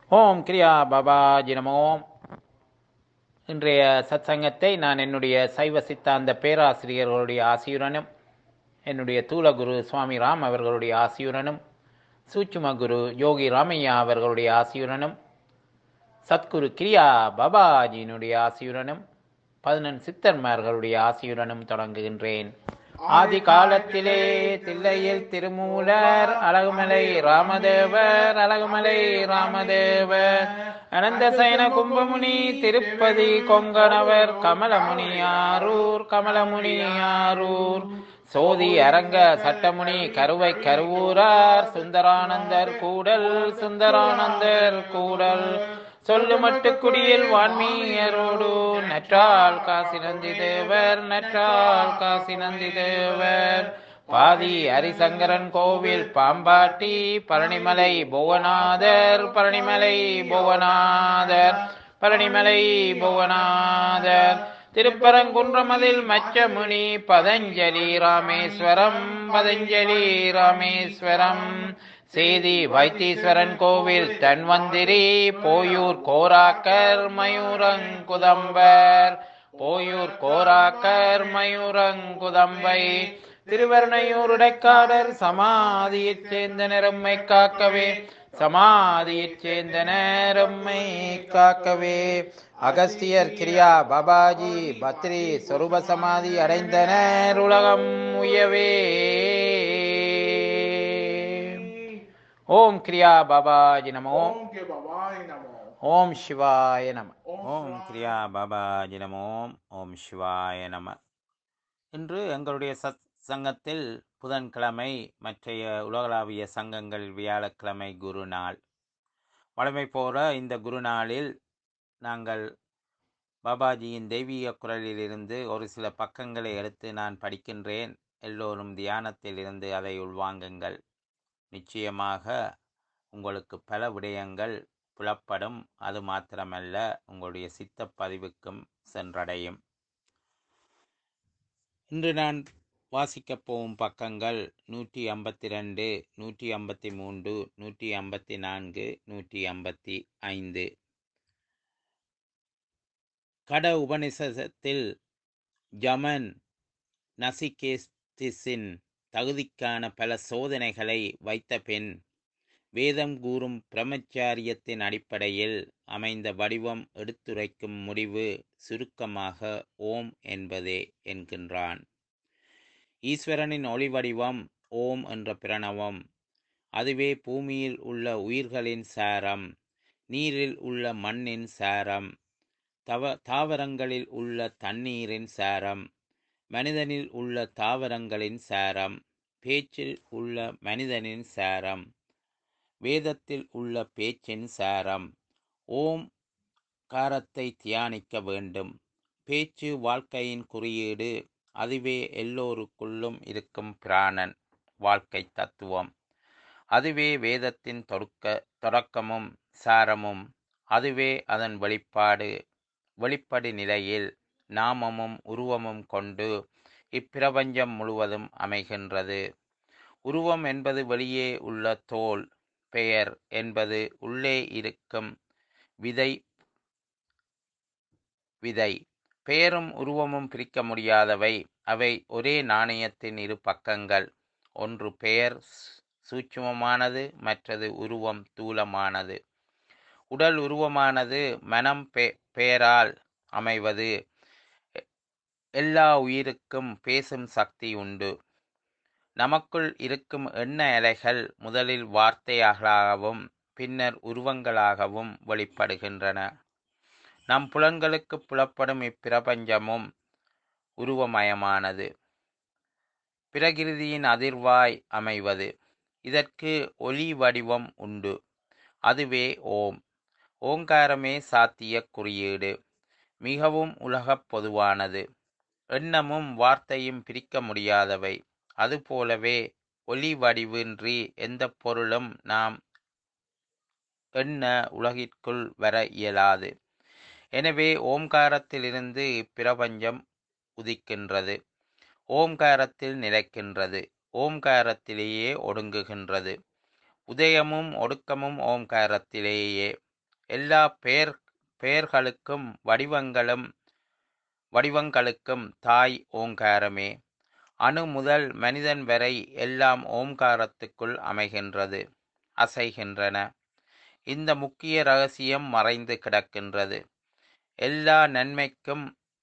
ஓம் கிரியா பாபாஜி நமோ இன்றைய சத்சங்கத்தை நான் என்னுடைய சைவ சித்தாந்த பேராசிரியர்களுடைய ஆசியுடனும் என்னுடைய தூலகுரு சுவாமி ராம் அவர்களுடைய ஆசியுடனும் சூட்சும குரு யோகி ராமையா அவர்களுடைய ஆசியுடனும் சத்குரு கிரியா பாபாஜியினுடைய ஆசியுடனும் பதினெண் சித்தர்மார்களுடைய ஆசியுடனும் தொடங்குகின்றேன் ஆதி காலத்திலே தில்லையில் திருமூலர் அழகுமலை ராமதேவர் அழகுமலை ராமதேவர் அனந்த சயன கும்பமுனி திருப்பதி கொங்கணவர் கமலமுனி ஆரூர் கமலமுனி ஆரூர் சோதி அரங்க சட்டமுனி கருவை கருவூரார் சுந்தரானந்தர் கூடல் சுந்தரானந்தர் கூடல் சொல்லு மட்டு குடியில் வான்மீயரோடு நற்றால் காசி நந்தி தேவர் நற்றால் காசி நந்தி தேவர் பாதி ஹரிசங்கரன் கோவில் பாம்பாட்டி பழனிமலை புவனாதர் பழனிமலை புவனாதர் பழனிமலை புவனாதர் திருப்பரங்குன்றமதில் மச்சமுனி பதஞ்சலி ராமேஸ்வரம் பதஞ்சலி ராமேஸ்வரம் சேதி வைத்தீஸ்வரன் கோவில் தன்வந்திரி போயூர் கோராக்கர் மயூரங்குதம்பர் போயூர் கோராக்கர் மயூரங்குதம்பை திருவர்ணையூர் உடைக்காடர் சமாதியைச் சேர்ந்த நிறம்மை காக்கவே சமாதியைச் சேர்ந்த நேரம்மை காக்கவே அகஸ்தியர் கிரியா பாபாஜி பத்ரி சொரூப சமாதி அடைந்தனர் உலகம் உயவே ஓம் கிரியா பாபாஜி நமோ ஓம் கே பவாய் நமோ ஓம் சிவாய நம ஓம் ஓம் சிவாய கிரியா பாபாஜி நமோ ஓம் சிவாய நம இன்று எங்களுடைய சத் சங்கத்தில் புதன்கிழமை மற்றைய உலகளாவிய சங்கங்கள் வியாழக்கிழமை குரு நாள் வழமை போல இந்த குரு நாளில் நாங்கள் பாபாஜியின் தெய்வீக குரலிலிருந்து ஒரு சில பக்கங்களை எடுத்து நான் படிக்கின்றேன் எல்லோரும் தியானத்தில் இருந்து அதை உள்வாங்குங்கள் நிச்சயமாக உங்களுக்கு பல விடயங்கள் புலப்படும் அது மாத்திரமல்ல உங்களுடைய சித்த பதிவுக்கும் சென்றடையும் இன்று நான் வாசிக்கப் போகும் பக்கங்கள் நூற்றி ஐம்பத்தி ரெண்டு நூற்றி ஐம்பத்தி மூன்று நூற்றி ஐம்பத்தி நான்கு நூற்றி ஐம்பத்தி ஐந்து கட உபனிஷத்தில் ஜமன் நசிகேஸ்திஸின் தகுதிக்கான பல சோதனைகளை வைத்த பின் வேதம் கூறும் பிரம்மச்சாரியத்தின் அடிப்படையில் அமைந்த வடிவம் எடுத்துரைக்கும் முடிவு சுருக்கமாக ஓம் என்பதே என்கின்றான் ஈஸ்வரனின் ஒளி வடிவம் ஓம் என்ற பிரணவம் அதுவே பூமியில் உள்ள உயிர்களின் சாரம் நீரில் உள்ள மண்ணின் சாரம் தவ தாவரங்களில் உள்ள தண்ணீரின் சாரம் மனிதனில் உள்ள தாவரங்களின் சாரம் பேச்சில் உள்ள மனிதனின் சாரம் வேதத்தில் உள்ள பேச்சின் சாரம் ஓம் காரத்தை தியானிக்க வேண்டும் பேச்சு வாழ்க்கையின் குறியீடு அதுவே எல்லோருக்குள்ளும் இருக்கும் பிராணன் வாழ்க்கை தத்துவம் அதுவே வேதத்தின் தொடக்க தொடக்கமும் சாரமும் அதுவே அதன் வெளிப்பாடு வெளிப்படு நிலையில் நாமமும் உருவமும் கொண்டு இப்பிரபஞ்சம் முழுவதும் அமைகின்றது உருவம் என்பது வெளியே உள்ள தோல் பெயர் என்பது உள்ளே இருக்கும் விதை விதை பெயரும் உருவமும் பிரிக்க முடியாதவை அவை ஒரே நாணயத்தின் இரு பக்கங்கள் ஒன்று பெயர் சூட்சுமமானது மற்றது உருவம் தூலமானது உடல் உருவமானது மனம் பெ பெயரால் அமைவது எல்லா உயிருக்கும் பேசும் சக்தி உண்டு நமக்குள் இருக்கும் எண்ண அலைகள் முதலில் வார்த்தைகளாகவும் பின்னர் உருவங்களாகவும் வெளிப்படுகின்றன நம் புலன்களுக்கு புலப்படும் இப்பிரபஞ்சமும் உருவமயமானது பிரகிருதியின் அதிர்வாய் அமைவது இதற்கு ஒலி வடிவம் உண்டு அதுவே ஓம் ஓங்காரமே சாத்திய குறியீடு மிகவும் உலகப் பொதுவானது எண்ணமும் வார்த்தையும் பிரிக்க முடியாதவை அதுபோலவே ஒலி வடிவின்றி எந்த பொருளும் நாம் எண்ண உலகிற்குள் வர இயலாது எனவே ஓம்காரத்திலிருந்து இப்பிரபஞ்சம் உதிக்கின்றது ஓம்காரத்தில் நிலைக்கின்றது ஓம்காரத்திலேயே ஒடுங்குகின்றது உதயமும் ஒடுக்கமும் ஓம்காரத்திலேயே எல்லா பெயர் பெயர்களுக்கும் வடிவங்களும் வடிவங்களுக்கும் தாய் ஓங்காரமே அணு முதல் மனிதன் வரை எல்லாம் ஓம்காரத்துக்குள் அமைகின்றது அசைகின்றன இந்த முக்கிய ரகசியம் மறைந்து கிடக்கின்றது எல்லா நன்மைக்கும்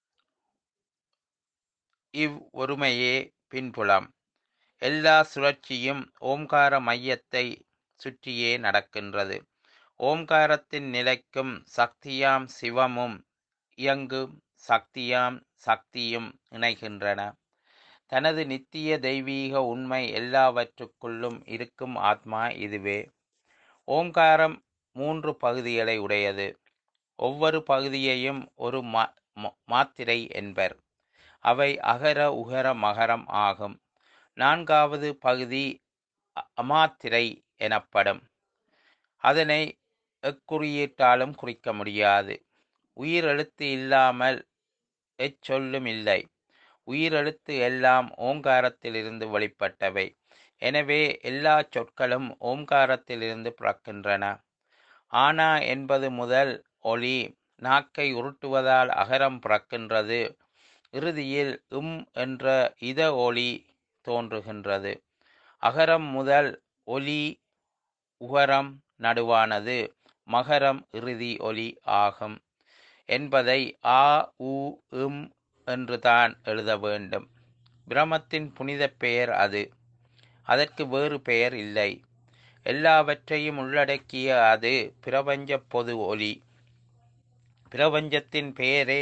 இவ் ஒருமையே பின்புலம் எல்லா சுழற்சியும் ஓம்கார மையத்தை சுற்றியே நடக்கின்றது ஓம்காரத்தின் நிலைக்கும் சக்தியாம் சிவமும் இயங்கும் சக்தியாம் சக்தியும் இணைகின்றன தனது நித்திய தெய்வீக உண்மை எல்லாவற்றுக்குள்ளும் இருக்கும் ஆத்மா இதுவே ஓம்காரம் மூன்று பகுதிகளை உடையது ஒவ்வொரு பகுதியையும் ஒரு மா மா- மாத்திரை என்பர் அவை அகர உகர மகரம் ஆகும் நான்காவது பகுதி அ- அமாத்திரை எனப்படும் அதனை எக்குறியீட்டாலும் குறிக்க முடியாது உயிரெழுத்து இல்லாமல் எச்சொல்லும் இல்லை உயிரெழுத்து எல்லாம் ஓங்காரத்திலிருந்து வெளிப்பட்டவை எனவே எல்லா சொற்களும் ஓம்காரத்திலிருந்து பிறக்கின்றன ஆனா என்பது முதல் ஒளி நாக்கை உருட்டுவதால் அகரம் பிறக்கின்றது இறுதியில் உம் என்ற இத ஒளி தோன்றுகின்றது அகரம் முதல் ஒலி உகரம் நடுவானது மகரம் இறுதி ஒலி ஆகும் என்பதை ஆ உ இம் என்றுதான் எழுத வேண்டும் பிரமத்தின் புனித பெயர் அது அதற்கு வேறு பெயர் இல்லை எல்லாவற்றையும் உள்ளடக்கிய அது பிரபஞ்ச பொது ஒளி பிரபஞ்சத்தின் பெயரே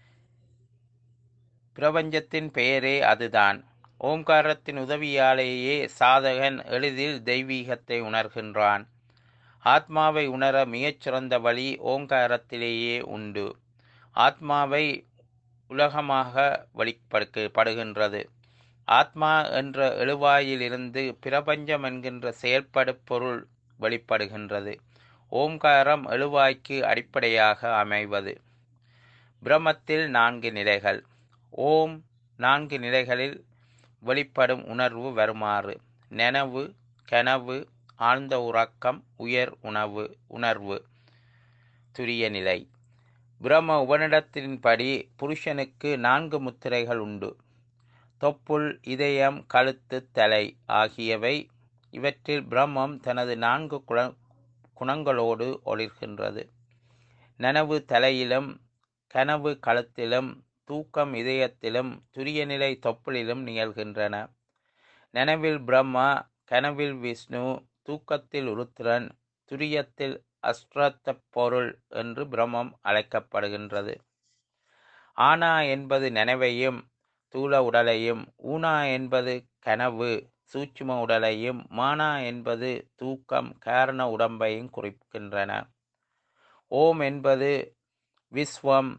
பிரபஞ்சத்தின் பெயரே அதுதான் ஓம்காரத்தின் உதவியாலேயே சாதகன் எளிதில் தெய்வீகத்தை உணர்கின்றான் ஆத்மாவை உணர மிகச்சிறந்த வழி ஓங்காரத்திலேயே உண்டு ஆத்மாவை உலகமாக வழிபடுகின்றது ஆத்மா என்ற எழுவாயிலிருந்து பிரபஞ்சம் என்கின்ற செயல்படு பொருள் வெளிப்படுகின்றது ஓம்காரம் எழுவாய்க்கு அடிப்படையாக அமைவது பிரமத்தில் நான்கு நிலைகள் ஓம் நான்கு நிலைகளில் வெளிப்படும் உணர்வு வருமாறு நெனவு கனவு ஆழ்ந்த உறக்கம் உயர் உணவு உணர்வு துரிய நிலை பிரம்ம உபனிடத்தின்படி புருஷனுக்கு நான்கு முத்திரைகள் உண்டு தொப்புள் இதயம் கழுத்து தலை ஆகியவை இவற்றில் பிரம்மம் தனது நான்கு குண குணங்களோடு ஒளிர்கின்றது நனவு தலையிலும் கனவு கழுத்திலும் தூக்கம் இதயத்திலும் துரிய நிலை தொப்புளிலும் நிகழ்கின்றன நனவில் பிரம்மா கனவில் விஷ்ணு தூக்கத்தில் உருத்திரன் துரியத்தில் அஸ்ரத்த பொருள் என்று பிரம்மம் அழைக்கப்படுகின்றது ஆனா என்பது நனவையும் தூல உடலையும் ஊனா என்பது கனவு சூட்சும உடலையும் மானா என்பது தூக்கம் காரண உடம்பையும் குறிக்கின்றன ஓம் என்பது விஸ்வம்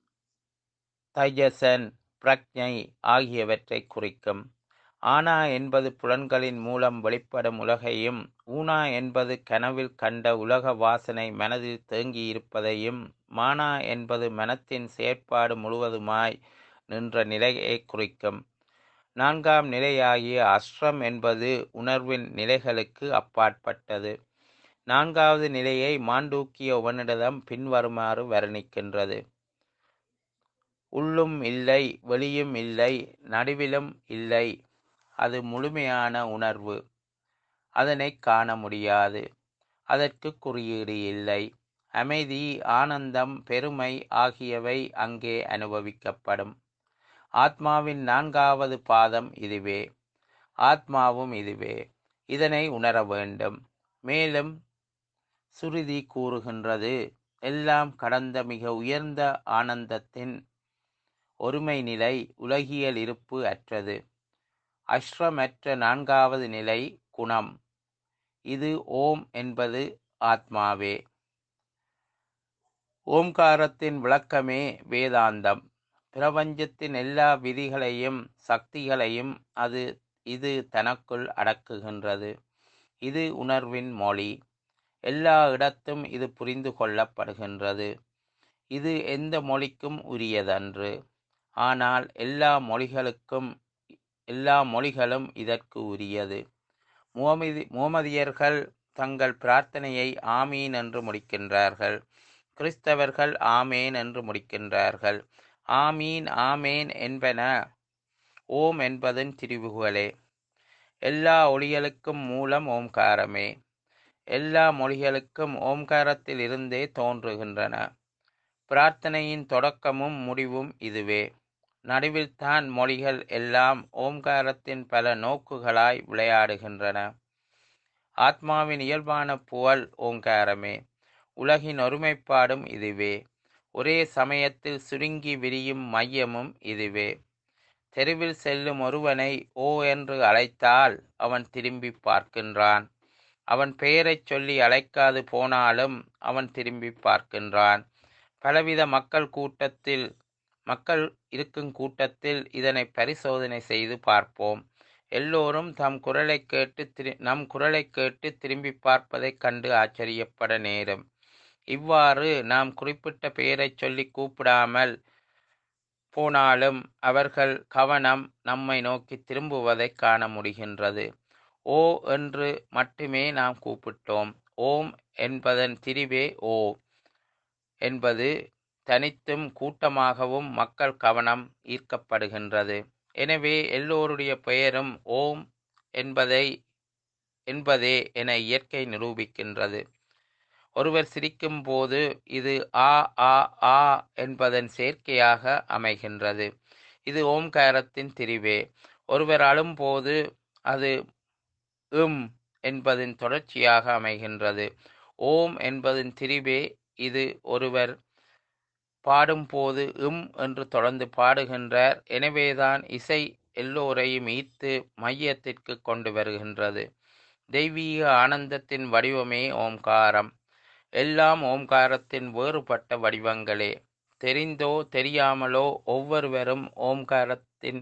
தைஜசன் பிரக்ஞை ஆகியவற்றை குறிக்கும் ஆனா என்பது புலன்களின் மூலம் வெளிப்படும் உலகையும் ஊனா என்பது கனவில் கண்ட உலக வாசனை மனதில் தேங்கியிருப்பதையும் மானா என்பது மனத்தின் செயற்பாடு முழுவதுமாய் நின்ற நிலையை குறிக்கும் நான்காம் நிலையாகிய அஸ்ரம் என்பது உணர்வின் நிலைகளுக்கு அப்பாற்பட்டது நான்காவது நிலையை மாண்டூக்கிய உவனிடம் பின்வருமாறு வர்ணிக்கின்றது உள்ளும் இல்லை வெளியும் இல்லை நடுவிலும் இல்லை அது முழுமையான உணர்வு அதனை காண முடியாது அதற்கு குறியீடு இல்லை அமைதி ஆனந்தம் பெருமை ஆகியவை அங்கே அனுபவிக்கப்படும் ஆத்மாவின் நான்காவது பாதம் இதுவே ஆத்மாவும் இதுவே இதனை உணர வேண்டும் மேலும் சுருதி கூறுகின்றது எல்லாம் கடந்த மிக உயர்ந்த ஆனந்தத்தின் ஒருமை நிலை உலகியல் இருப்பு அற்றது அஸ்ரமற்ற நான்காவது நிலை குணம் இது ஓம் என்பது ஆத்மாவே ஓம்காரத்தின் விளக்கமே வேதாந்தம் பிரபஞ்சத்தின் எல்லா விதிகளையும் சக்திகளையும் அது இது தனக்குள் அடக்குகின்றது இது உணர்வின் மொழி எல்லா இடத்தும் இது புரிந்து கொள்ளப்படுகின்றது இது எந்த மொழிக்கும் உரியதன்று ஆனால் எல்லா மொழிகளுக்கும் எல்லா மொழிகளும் இதற்கு உரியது முகமதி முகமதியர்கள் தங்கள் பிரார்த்தனையை ஆமீன் என்று முடிக்கின்றார்கள் கிறிஸ்தவர்கள் ஆமேன் என்று முடிக்கின்றார்கள் ஆமீன் ஆமேன் என்பன ஓம் என்பதன் திரிவுகளே எல்லா ஒளிகளுக்கும் மூலம் ஓம்காரமே எல்லா மொழிகளுக்கும் ஓம்காரத்தில் இருந்தே தோன்றுகின்றன பிரார்த்தனையின் தொடக்கமும் முடிவும் இதுவே நடுவில்தான் மொழிகள் எல்லாம் ஓம்காரத்தின் பல நோக்குகளாய் விளையாடுகின்றன ஆத்மாவின் இயல்பான புகழ் ஓங்காரமே உலகின் ஒருமைப்பாடும் இதுவே ஒரே சமயத்தில் சுருங்கி விரியும் மையமும் இதுவே தெருவில் செல்லும் ஒருவனை ஓ என்று அழைத்தால் அவன் திரும்பி பார்க்கின்றான் அவன் பெயரைச் சொல்லி அழைக்காது போனாலும் அவன் திரும்பி பார்க்கின்றான் பலவித மக்கள் கூட்டத்தில் மக்கள் இருக்கும் கூட்டத்தில் இதனை பரிசோதனை செய்து பார்ப்போம் எல்லோரும் தம் குரலை கேட்டு திரு நம் குரலை கேட்டு திரும்பி பார்ப்பதைக் கண்டு ஆச்சரியப்பட நேரும் இவ்வாறு நாம் குறிப்பிட்ட பெயரைச் சொல்லி கூப்பிடாமல் போனாலும் அவர்கள் கவனம் நம்மை நோக்கி திரும்புவதைக் காண முடிகின்றது ஓ என்று மட்டுமே நாம் கூப்பிட்டோம் ஓம் என்பதன் திரிவே ஓ என்பது தனித்தும் கூட்டமாகவும் மக்கள் கவனம் ஈர்க்கப்படுகின்றது எனவே எல்லோருடைய பெயரும் ஓம் என்பதை என்பதே என இயற்கை நிரூபிக்கின்றது ஒருவர் சிரிக்கும் போது இது ஆ ஆ ஆ என்பதன் சேர்க்கையாக அமைகின்றது இது ஓம்காரத்தின் திரிவே ஒருவர் அழும்போது அது இம் என்பதின் தொடர்ச்சியாக அமைகின்றது ஓம் என்பதின் திரிவே இது ஒருவர் பாடும்போது இம் என்று தொடர்ந்து பாடுகின்றார் எனவேதான் இசை எல்லோரையும் ஈர்த்து மையத்திற்கு கொண்டு வருகின்றது தெய்வீக ஆனந்தத்தின் வடிவமே ஓம்காரம் எல்லாம் ஓம்காரத்தின் வேறுபட்ட வடிவங்களே தெரிந்தோ தெரியாமலோ ஒவ்வொருவரும் ஓம்காரத்தின்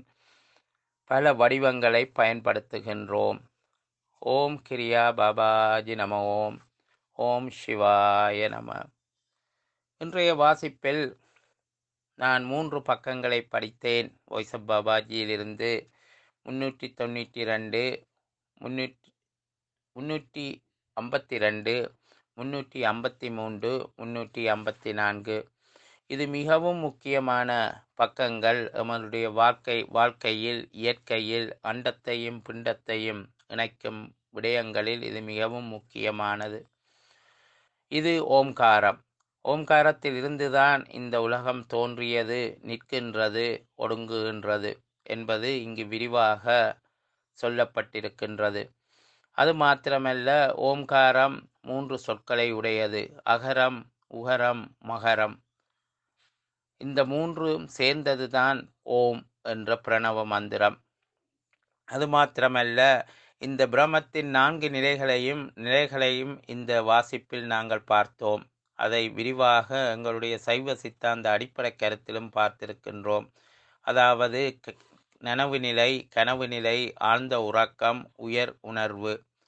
பல வடிவங்களை பயன்படுத்துகின்றோம் ஓம் கிரியா பாபாஜி நம ஓம் ஓம் சிவாய நம இன்றைய வாசிப்பில் நான் மூன்று பக்கங்களை படித்தேன் வாய்ஸ் ஆஃப் பாபாஜியிலிருந்து முன்னூற்றி தொண்ணூற்றி ரெண்டு முன்னூற்றி முன்னூற்றி ஐம்பத்தி ரெண்டு முன்னூற்றி ஐம்பத்தி மூன்று முன்னூற்றி ஐம்பத்தி நான்கு இது மிகவும் முக்கியமான பக்கங்கள் எமனுடைய வாழ்க்கை வாழ்க்கையில் இயற்கையில் அண்டத்தையும் பிண்டத்தையும் இணைக்கும் விடயங்களில் இது மிகவும் முக்கியமானது இது ஓம்காரம் ஓம்காரத்தில் இருந்துதான் இந்த உலகம் தோன்றியது நிற்கின்றது ஒடுங்குகின்றது என்பது இங்கு விரிவாக சொல்லப்பட்டிருக்கின்றது அது மாத்திரமல்ல ஓம்காரம் மூன்று சொற்களை உடையது அகரம் உகரம் மகரம் இந்த மூன்றும் சேர்ந்ததுதான் ஓம் என்ற பிரணவ மந்திரம் அது மாத்திரமல்ல இந்த பிரமத்தின் நான்கு நிலைகளையும் நிலைகளையும் இந்த வாசிப்பில் நாங்கள் பார்த்தோம் அதை விரிவாக எங்களுடைய சைவ சித்தாந்த அடிப்படை கருத்திலும் பார்த்திருக்கின்றோம் அதாவது க- நனவு நிலை கனவு நிலை ஆழ்ந்த உறக்கம் உயர் உணர்வு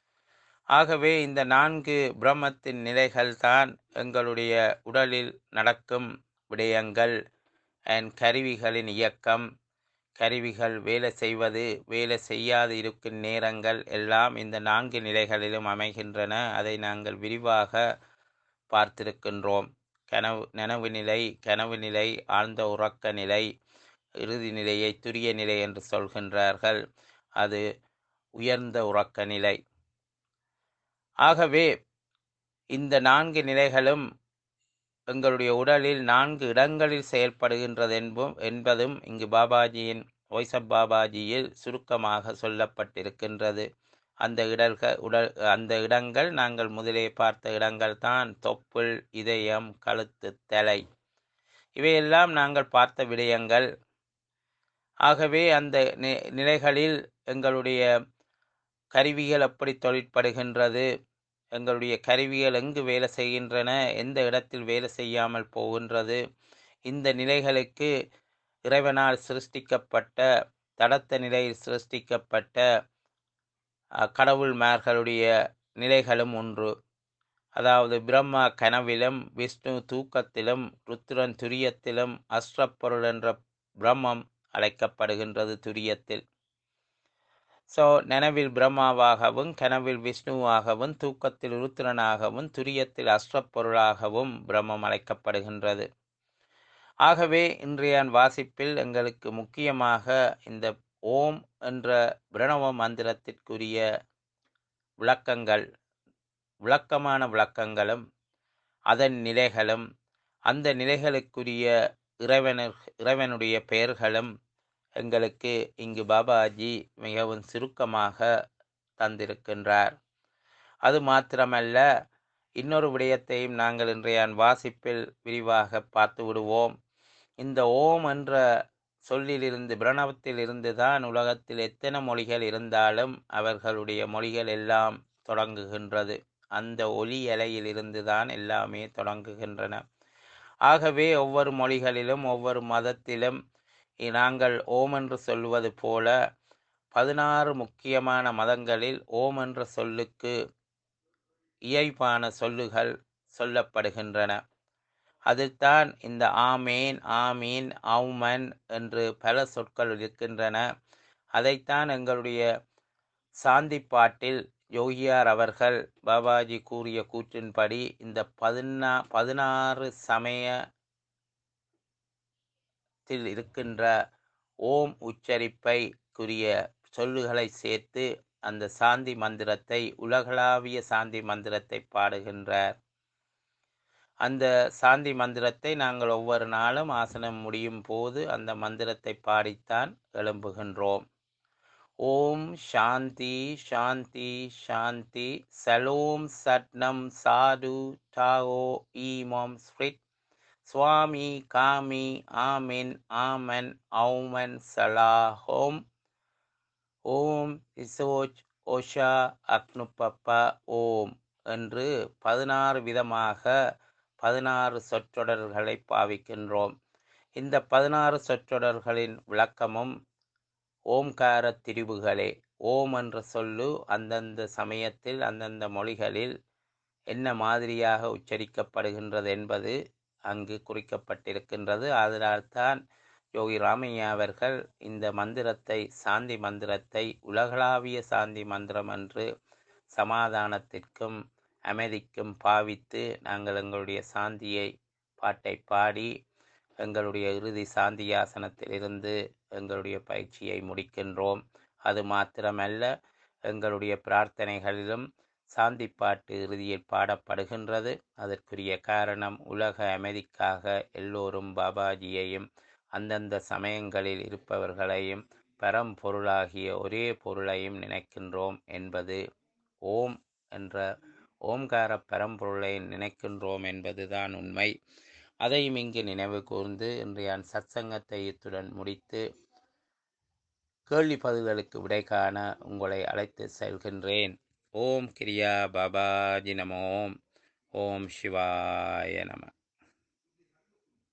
ஆகவே இந்த நான்கு பிரம்மத்தின் நிலைகள்தான் எங்களுடைய உடலில் நடக்கும் விடயங்கள் அண்ட் கருவிகளின் இயக்கம் கருவிகள் வேலை செய்வது வேலை செய்யாது இருக்கும் நேரங்கள் எல்லாம் இந்த நான்கு நிலைகளிலும் அமைகின்றன அதை நாங்கள் விரிவாக பார்த்திருக்கின்றோம் கனவு நனவு நிலை கனவு நிலை ஆழ்ந்த உறக்க நிலை இறுதி நிலையை துரிய நிலை என்று சொல்கின்றார்கள் அது உயர்ந்த உறக்க நிலை ஆகவே இந்த நான்கு நிலைகளும் எங்களுடைய உடலில் நான்கு இடங்களில் செயல்படுகின்றது என்பும் என்பதும் இங்கு பாபாஜியின் வாய்ஸ் ஆஃப் பாபாஜியில் சுருக்கமாக சொல்லப்பட்டிருக்கின்றது அந்த இடர்கள் உடல் அந்த இடங்கள் நாங்கள் முதலே பார்த்த இடங்கள் தான் தொப்புள் இதயம் கழுத்து தலை இவையெல்லாம் நாங்கள் பார்த்த விடயங்கள் ஆகவே அந்த நி- நிலைகளில் எங்களுடைய கருவிகள் எப்படி தொழிற்படுகின்றது எங்களுடைய கருவிகள் எங்கு வேலை செய்கின்றன எந்த இடத்தில் வேலை செய்யாமல் போகின்றது இந்த நிலைகளுக்கு இறைவனால் சிருஷ்டிக்கப்பட்ட தடத்த நிலையில் சிருஷ்டிக்கப்பட்ட அஹ், கடவுள்மார்களுடைய நிலைகளும் ஒன்று அதாவது பிரம்மா கனவிலும் விஷ்ணு தூக்கத்திலும் ருத்ரன் துரியத்திலும் அஸ்ரப்பொருள் என்ற பிரம்மம் அழைக்கப்படுகின்றது துரியத்தில் ஸோ நனவில் பிரம்மாவாகவும் கனவில் விஷ்ணுவாகவும் தூக்கத்தில் உருத்திரனாகவும் துரியத்தில் அஸ்வப்பொருளாகவும் பிரம்மம் அழைக்கப்படுகின்றது ஆகவே இன்றைய வாசிப்பில் எங்களுக்கு முக்கியமாக இந்த ஓம் என்ற பிரணவ மந்திரத்திற்குரிய விளக்கங்கள் விளக்கமான விளக்கங்களும் அதன் நிலைகளும் அந்த நிலைகளுக்குரிய இறைவனர் இறைவனுடைய பெயர்களும் எங்களுக்கு இங்கு பாபாஜி மிகவும் சுருக்கமாக தந்திருக்கின்றார் அது மாத்திரமல்ல இன்னொரு விடயத்தையும் நாங்கள் இன்றைய வாசிப்பில் விரிவாக பார்த்து விடுவோம் இந்த ஓம் என்ற சொல்லிலிருந்து பிரணவத்தில் இருந்து தான் உலகத்தில் எத்தனை மொழிகள் இருந்தாலும் அவர்களுடைய மொழிகள் எல்லாம் தொடங்குகின்றது அந்த ஒலி அலையிலிருந்து தான் எல்லாமே தொடங்குகின்றன ஆகவே ஒவ்வொரு மொழிகளிலும் ஒவ்வொரு மதத்திலும் நாங்கள் ஓம் என்று சொல்லுவது போல பதினாறு முக்கியமான மதங்களில் ஓம் என்ற சொல்லுக்கு இயல்பான சொல்லுகள் சொல்லப்படுகின்றன அதில்தான் இந்த ஆமேன் ஆமீன் அவுமன் என்று பல சொற்கள் இருக்கின்றன அதைத்தான் எங்களுடைய சாந்தி பாட்டில் யோகியார் அவர்கள் பாபாஜி கூறிய கூற்றின்படி இந்த பதினா பதினாறு சமயத்தில் இருக்கின்ற ஓம் உச்சரிப்பைக்குரிய சொல்லுகளை சேர்த்து அந்த சாந்தி மந்திரத்தை உலகளாவிய சாந்தி மந்திரத்தை பாடுகின்றார் அந்த சாந்தி மந்திரத்தை நாங்கள் ஒவ்வொரு நாளும் ஆசனம் முடியும் போது அந்த மந்திரத்தை பாடித்தான் எழும்புகின்றோம் ஓம் சாந்தி சாந்தி சாந்தி சலோம் சட்னம் சாது டாகோ ஈமம் ஸ்பிரிட் சுவாமி காமி ஆமின் ஆமன் ஔமன் சலாஹோம் ஓம் இசோச் ஓஷா அக்னுப்பப்பா ஓம் என்று பதினாறு விதமாக பதினாறு சொற்றொடர்களை பாவிக்கின்றோம் இந்த பதினாறு சொற்றொடர்களின் விளக்கமும் ஓம்கார திரிவுகளே ஓம் என்ற சொல்லு அந்தந்த சமயத்தில் அந்தந்த மொழிகளில் என்ன மாதிரியாக உச்சரிக்கப்படுகின்றது என்பது அங்கு குறிக்கப்பட்டிருக்கின்றது அதனால்தான் யோகி ராமையா அவர்கள் இந்த மந்திரத்தை சாந்தி மந்திரத்தை உலகளாவிய சாந்தி மந்திரம் என்று சமாதானத்திற்கும் அமைதிக்கும் பாவித்து நாங்கள் எங்களுடைய சாந்தியை பாட்டை பாடி எங்களுடைய இறுதி சாந்தியாசனத்திலிருந்து எங்களுடைய பயிற்சியை முடிக்கின்றோம் அது மாத்திரமல்ல எங்களுடைய பிரார்த்தனைகளிலும் சாந்தி பாட்டு இறுதியில் பாடப்படுகின்றது அதற்குரிய காரணம் உலக அமைதிக்காக எல்லோரும் பாபாஜியையும் அந்தந்த சமயங்களில் இருப்பவர்களையும் பரம்பொருளாகிய ஒரே பொருளையும் நினைக்கின்றோம் என்பது ஓம் என்ற ஓம்கார பரம்பொருளை நினைக்கின்றோம் என்பதுதான் உண்மை அதையும் இங்கு நினைவு கூர்ந்து இன்றைய சத்சங்கத்தை இத்துடன் முடித்து கேள்வி பதில்களுக்கு விடை காண உங்களை அழைத்து செல்கின்றேன் ஓம் கிரியா பாபாஜி நமோம் ஓம் சிவாய நம